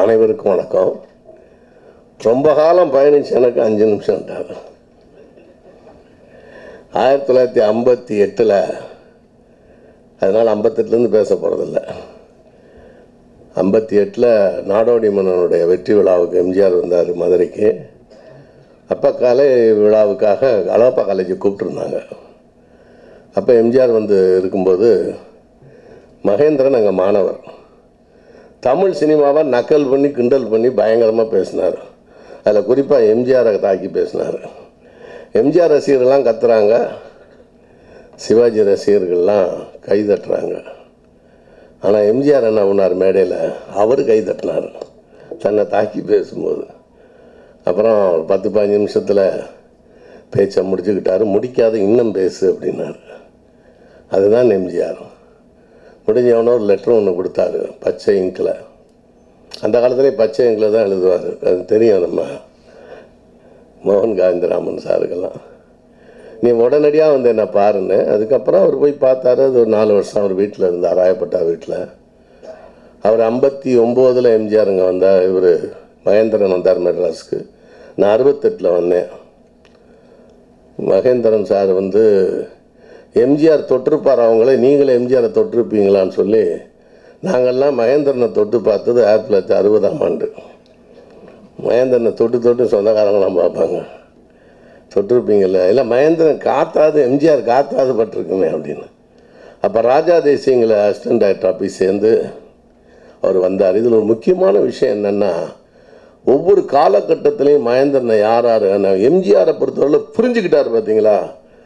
அனைவருக்கும் வணக்கம் ரொம்ப காலம் பயணிச்சு எனக்கு அஞ்சு நிமிஷம்ட்டார் ஆயிரத்தி தொள்ளாயிரத்தி ஐம்பத்தி எட்டில் அதனால் ஐம்பத்தெட்டுலேருந்து பேச போகிறதில்ல ஐம்பத்தி எட்டில் நாடோடி மன்னனுடைய வெற்றி விழாவுக்கு எம்ஜிஆர் வந்தார் மதுரைக்கு அப்போ கலை விழாவுக்காக அழகப்பா காலேஜுக்கு கூப்பிட்டுருந்தாங்க அப்போ எம்ஜிஆர் வந்து இருக்கும்போது மகேந்திரன் அங்கே மாணவர் தமிழ் சினிமாவை நக்கல் பண்ணி கிண்டல் பண்ணி பயங்கரமாக பேசினார் அதில் குறிப்பாக எம்ஜிஆரை தாக்கி பேசினார் எம்ஜிஆர் ரசிகர்கள்லாம் கத்துறாங்க சிவாஜி ரசிகர்கள்லாம் கை தட்டுறாங்க ஆனால் எம்ஜிஆர் என்ன பண்ணார் மேடையில் அவர் கை தட்டினார் தன்னை தாக்கி பேசும்போது அப்புறம் ஒரு பத்து பதினஞ்சு நிமிஷத்தில் பேச்சை முடிச்சுக்கிட்டாரு முடிக்காத இன்னும் பேசு அப்படின்னாரு அதுதான் எம்ஜிஆர் முடிஞ்சவன ஒரு லெட்டர் ஒன்று கொடுத்தாரு பச்சை இங்கில் அந்த காலத்துலேயே பச்சை இங்கில் தான் எழுதுவார் அது தெரியும் நம்ம மோகன் காந்திராமன் சாருக்கெல்லாம் நீ உடனடியாக வந்து என்ன பாருன்னு அதுக்கப்புறம் அவர் போய் பார்த்தாரு அது ஒரு நாலு வருஷம் அவர் வீட்டில் இருந்தார் ராயப்பட்டா வீட்டில் அவர் ஐம்பத்தி ஒம்போதில் எம்ஜிஆர் இங்கே வந்தார் இவர் மகேந்திரன் வந்தார் மெட்ராஸுக்கு நான் அறுபத்தெட்டில் வந்தேன் மகேந்திரன் சார் வந்து எம்ஜிஆர் தொட்டிருப்பார் அவங்களே நீங்களே எம்ஜிஆரை தொட்டிருப்பீங்களான்னு சொல்லி நாங்கள்லாம் மகேந்திரனை தொட்டு பார்த்தது ஆயிரத்தி தொள்ளாயிரத்தி அறுபதாம் ஆண்டு மகேந்திரனை தொட்டு தொட்டு சொந்தக்காரங்களாம் பார்ப்பாங்க தொட்டிருப்பீங்கள்ல இல்லை மகேந்திரன் காத்தாது எம்ஜிஆர் காத்தாது பட்டிருக்குமே அப்படின்னு அப்போ ராஜா தேசியங்களை அசிஸ்டன்ட் டைரக்டர் போய் சேர்ந்து அவர் வந்தார் இதில் ஒரு முக்கியமான விஷயம் என்னென்னா ஒவ்வொரு காலகட்டத்திலையும் மகேந்திரனை யார் யார் எம்ஜிஆரை பொறுத்தவரையில் புரிஞ்சுக்கிட்டார் பார்த்தீங்களா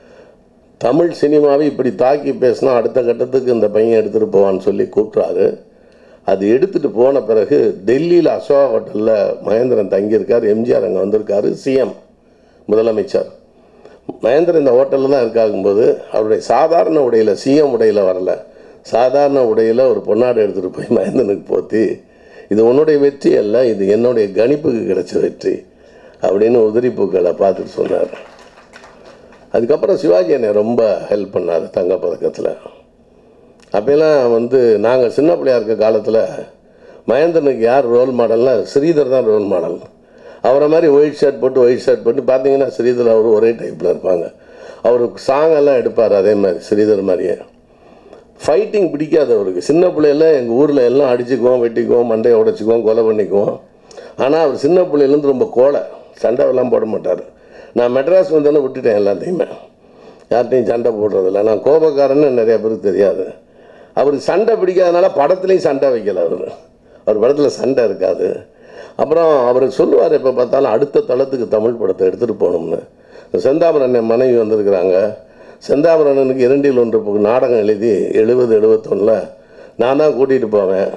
தமிழ் சினிமாவை இப்படி தாக்கி பேசினா அடுத்த கட்டத்துக்கு இந்த பையன் எடுத்துகிட்டு போவான்னு சொல்லி கூப்பிட்றாரு அது எடுத்துகிட்டு போன பிறகு டெல்லியில் அசோகா ஹோட்டலில் மகேந்திரன் தங்கியிருக்கார் எம்ஜிஆர் அங்கே வந்திருக்காரு சிஎம் முதலமைச்சர் மகேந்திரன் இந்த ஹோட்டலில் தான் இருக்காகும்போது அவருடைய சாதாரண உடையில் சிஎம் உடையில் வரல சாதாரண உடையில் ஒரு பொன்னாடை எடுத்துகிட்டு போய் மகேந்திரனுக்கு போத்தி இது உன்னுடைய வெற்றி அல்ல இது என்னுடைய கணிப்புக்கு கிடைச்ச வெற்றி அப்படின்னு உதிரி பூக்களை பார்த்துட்டு சொன்னார் அதுக்கப்புறம் சிவாஜி என்னை ரொம்ப ஹெல்ப் பண்ணார் தங்கப்பதக்கத்தில் அப்போலாம் வந்து நாங்கள் சின்ன பிள்ளையா இருக்க காலத்தில் மகேந்திரனுக்கு யார் ரோல் மாடல்னா ஸ்ரீதர் தான் ரோல் மாடல் அவரை மாதிரி ஒயிட் ஷர்ட் போட்டு ஒயிட் ஷர்ட் போட்டு பார்த்தீங்கன்னா ஸ்ரீதர் அவர் ஒரே டைப்பில் இருப்பாங்க அவர் சாங் எல்லாம் எடுப்பார் அதே மாதிரி ஸ்ரீதர் மாதிரியே ஃபைட்டிங் பிடிக்காது அவருக்கு சின்ன பிள்ளையில எங்கள் ஊரில் எல்லாம் அடிச்சுக்குவோம் வெட்டிக்குவோம் மண்டையை உடைச்சிக்குவோம் கொலை பண்ணிக்குவோம் ஆனால் அவர் சின்ன பிள்ளையிலேருந்து ரொம்ப கோலை சண்டைலாம் போட மாட்டார் நான் மெட்ராஸ் வந்தோன்னே விட்டுட்டேன் எல்லாத்தையுமே யார்கிட்டையும் சண்டை போடுறதில்ல நான் கோபக்காரன்னு நிறைய பேருக்கு தெரியாது அவருக்கு சண்டை பிடிக்காதனால படத்துலேயும் சண்டை வைக்கல அவர் அவர் படத்தில் சண்டை இருக்காது அப்புறம் அவர் சொல்லுவார் எப்போ பார்த்தாலும் அடுத்த தளத்துக்கு தமிழ் படத்தை எடுத்துகிட்டு போகணும்னு செந்தாமரன் என் மனைவி வந்திருக்கிறாங்க செந்தாமரனுக்கு இரண்டில் ஒன்று பு- நாடகம் எழுதி எழுபது எழுபத்தொன்னில் நான் தான் கூட்டிகிட்டு போவேன்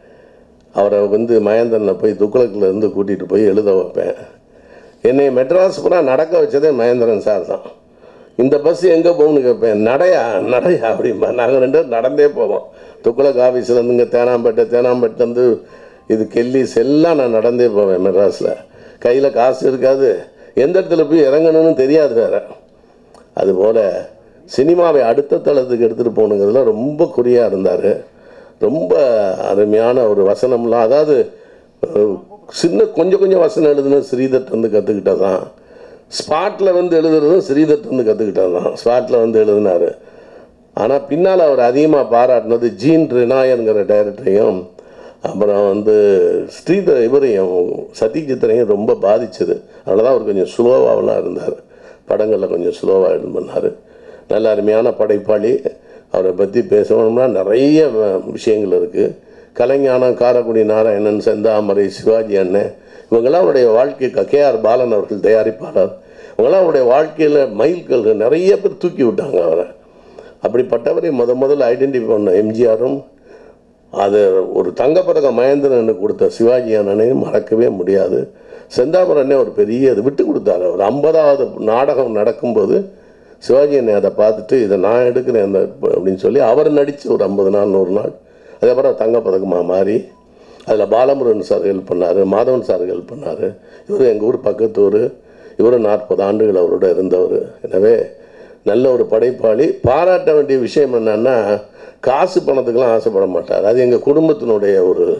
அவரை வந்து மகேந்திரனை போய் துக்ளக்கில் இருந்து கூட்டிகிட்டு போய் எழுத வைப்பேன் என்னை மெட்ராஸ் பூரா நடக்க வச்சதே மகேந்திரன் சார் தான் இந்த பஸ் எங்கே போகணும்னு கேட்பேன் நடையா நடையா அப்படிம்பா நாங்கள் ரெண்டு பேரும் நடந்தே போவோம் துக்ளக் ஆஃபீஸ்லேருந்து இங்கே தேனாம்பேட்டை தேனாம்பேட்டிலேருந்து இது கெல்லிஸ் எல்லாம் நான் நடந்தே போவேன் மெட்ராஸில் கையில் காசு இருக்காது எந்த இடத்துல போய் இறங்கணும்னு தெரியாது வேற அதுபோல் சினிமாவை அடுத்த தளத்துக்கு எடுத்துகிட்டு போகணுங்கிறதுல ரொம்ப குறியாக இருந்தார் ரொம்ப அருமையான ஒரு வசனம்லாம் அதாவது அஹ், சின்ன கொஞ்சம் கொஞ்சம் வசனம் எழுதுன ஸ்ரீதர் வந்து கற்றுக்கிட்டது தான் ஸ்பாட்டில் வந்து எழுதுறதும் ஸ்ரீதர் வந்து கற்றுக்கிட்டது தான் ஸ்பாட்டில் வந்து எழுதினார் ஆனால் பின்னால் அவர் அதிகமாக பாராட்டினது ஜீன் ரினாயனுங்கிற டைரக்டரையும் அப்புறம் வந்து ஸ்ரீதர் இவரையும் சத்யஜித்தரையும் ரொம்ப பாதிச்சது அதனால தான் அவர் கொஞ்சம் ஸ்லோவாகலாம் இருந்தார் படங்களில் கொஞ்சம் ஸ்லோவாக இது பண்ணார் நல்ல அருமையான படைப்பாளி அவரை பற்றி பேசணும்னா நிறைய வ- விஷயங்கள் இருக்குது கலைஞானம் காரக்குடி நாராயணன் செந்தாமரை சிவாஜி அண்ணன் இவங்கெல்லாம் அவருடைய வாழ்க்கை கேஆர் பாலன் அவர்கள் தயாரிப்பாளர் இவங்கெல்லாம் அவருடைய வாழ்க்கையில் மைல்கல்கள் நிறைய பேர் தூக்கி விட்டாங்க அவரை அப்படிப்பட்டவரை முத முதல்ல ஐடென்டிஃபை பண்ண எம்ஜிஆரும் அது ஒரு தங்கப்பதக்கம் மகேந்திரனுக்கு கொடுத்த சிவாஜி அண்ணனையும் மறக்கவே முடியாது செந்தாமரை அண்ணன் ஒரு பெரிய இது விட்டு கொடுத்தாரு ஒரு ஐம்பதாவது நாடகம் நடக்கும்போது சிவாஜி அண்ணன் அதை பார்த்துட்டு இதை நான் எடுக்கிறேன் அந்த அப்படின்னு சொல்லி அவர் நடித்து ஒரு ஐம்பது நாள் நூறு நாள் அதுக்கப்புறம் தங்கப்பதக்கமாக மாறி அதில் பாலமுருகன் சார் ஹெல்ப் பண்ணார் மாதவன் சார் ஹெல்ப் பண்ணார் இவர் எங்கள் ஊர் பக்கத்து ஊர் இவரும் நாற்பது ஆண்டுகள் அவரோட இருந்தவர் எனவே நல்ல ஒரு படைப்பாளி பாராட்ட வேண்டிய விஷயம் என்னன்னா காசு பணத்துக்கெல்லாம் ஆசைப்பட மாட்டார் அது எங்கள் குடும்பத்தினுடைய ஒரு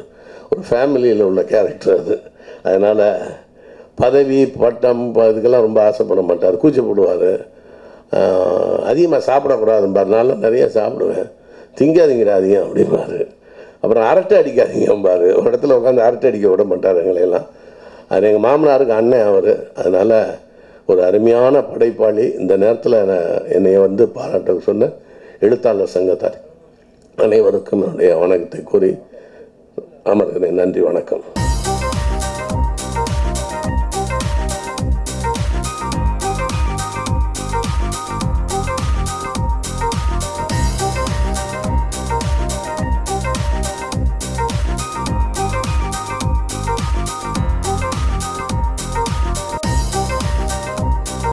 ஒரு ஃபேமிலியில் உள்ள கேரக்டர் அது அதனால் பதவி பட்டம் ப- இதுக்கெல்லாம் ரொம்ப ஆசைப்பட மாட்டார் கூச்சப்படுவார் அதிகமாக சாப்பிடக்கூடாதும்பார் நான்லாம் நிறைய சாப்பிடுவேன் திங்காதீங்கடா அதிகம் அப்படிம்பாரு அப்புறம் அரட்டை அடிக்காதீங்கம்பாரு ஒரு இடத்துல உட்காந்து அரட்டை அடிக்க விட மாட்டார் எங்களையெல்லாம் அது எங்கள் மாமனாருக்கு அண்ணன் அவர் அதனால் ஒரு அருமையான படைப்பாளி இந்த நேரத்தில் என்னை வந்து பாராட்ட சொன்ன எழுத்தாளர் சங்கத்தார் அனைவருக்கும் என்னுடைய வணக்கத்தை கூறி அமர்கிறேன் நன்றி வணக்கம்